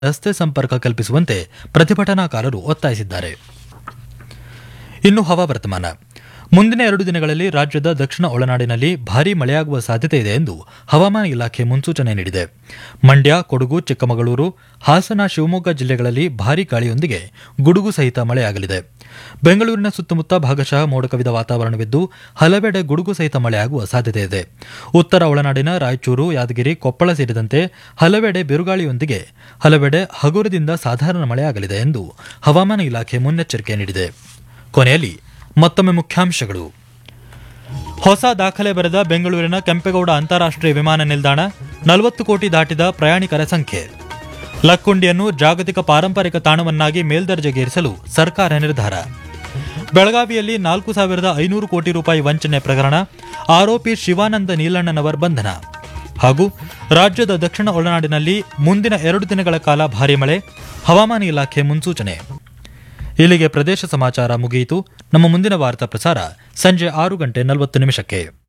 ರಸ್ತೆ ಸಂಪರ್ಕ ಕಲ್ಪಿಸುವಂತೆ ಪ್ರತಿಭಟನಾಕಾರರು ಒತ್ತಾಯಿಸಿದ್ದಾರೆ ಇನ್ನು ಹವಾವರ್ತಮಾನ ಮುಂದಿನ ಎರಡು ದಿನಗಳಲ್ಲಿ ರಾಜ್ಯದ ದಕ್ಷಿಣ ಒಳನಾಡಿನಲ್ಲಿ ಭಾರೀ ಮಳೆಯಾಗುವ ಸಾಧ್ಯತೆ ಇದೆ ಎಂದು ಹವಾಮಾನ ಇಲಾಖೆ ಮುನ್ಸೂಚನೆ ನೀಡಿದೆ ಮಂಡ್ಯ ಕೊಡಗು ಚಿಕ್ಕಮಗಳೂರು ಹಾಸನ ಶಿವಮೊಗ್ಗ ಜಿಲ್ಲೆಗಳಲ್ಲಿ ಭಾರೀ ಗಾಳಿಯೊಂದಿಗೆ ಗುಡುಗು ಸಹಿತ ಮಳೆಯಾಗಲಿದೆ ಬೆಂಗಳೂರಿನ ಸುತ್ತಮುತ್ತ ಭಾಗಶಃ ಮೋಡ ಕವಿದ ವಾತಾವರಣವಿದ್ದು ಹಲವೆಡೆ ಗುಡುಗು ಸಹಿತ ಮಳೆಯಾಗುವ ಸಾಧ್ಯತೆ ಇದೆ ಉತ್ತರ ಒಳನಾಡಿನ ರಾಯಚೂರು ಯಾದಗಿರಿ ಕೊಪ್ಪಳ ಸೇರಿದಂತೆ ಹಲವೆಡೆ ಬಿರುಗಾಳಿಯೊಂದಿಗೆ ಹಲವೆಡೆ ಹಗುರದಿಂದ ಸಾಧಾರಣ ಮಳೆಯಾಗಲಿದೆ ಎಂದು ಹವಾಮಾನ ಇಲಾಖೆ ಮುನ್ನೆಚ್ಚರಿಕೆ ನೀಡಿದೆ ಕೊನೆಯಲ್ಲಿ ಮತ್ತೊಮ್ಮೆ ಮುಖ್ಯಾಂಶಗಳು ಹೊಸ ದಾಖಲೆ ಬರೆದ ಬೆಂಗಳೂರಿನ ಕೆಂಪೇಗೌಡ ಅಂತಾರಾಷ್ಟ್ರೀಯ ವಿಮಾನ ನಿಲ್ದಾಣ ನಲವತ್ತು ಕೋಟಿ ದಾಟಿದ ಪ್ರಯಾಣಿಕರ ಸಂಖ್ಯೆ ಲಕ್ಕುಂಡಿಯನ್ನು ಜಾಗತಿಕ ಪಾರಂಪರಿಕ ತಾಣವನ್ನಾಗಿ ಮೇಲ್ದರ್ಜೆಗೇರಿಸಲು ಸರ್ಕಾರ ನಿರ್ಧಾರ ಬೆಳಗಾವಿಯಲ್ಲಿ ನಾಲ್ಕು ಸಾವಿರದ ಐನೂರು ಕೋಟಿ ರೂಪಾಯಿ ವಂಚನೆ ಪ್ರಕರಣ ಆರೋಪಿ ಶಿವಾನಂದ ನೀಲಣ್ಣನವರ್ ಬಂಧನ ಹಾಗೂ ರಾಜ್ಯದ ದಕ್ಷಿಣ ಒಳನಾಡಿನಲ್ಲಿ ಮುಂದಿನ ಎರಡು ದಿನಗಳ ಕಾಲ ಭಾರೀ ಮಳೆ ಹವಾಮಾನ ಇಲಾಖೆ ಮುನ್ಸೂಚನೆ ಇಲ್ಲಿಗೆ ಪ್ರದೇಶ ಸಮಾಚಾರ ಮುಗಿಯಿತು ನಮ್ಮ ಮುಂದಿನ ವಾರ್ತಾ ಪ್ರಸಾರ ಸಂಜೆ ಆರು ಗಂಟೆ ನಲವತ್ತು ನಿಮಿಷಕ್ಕೆ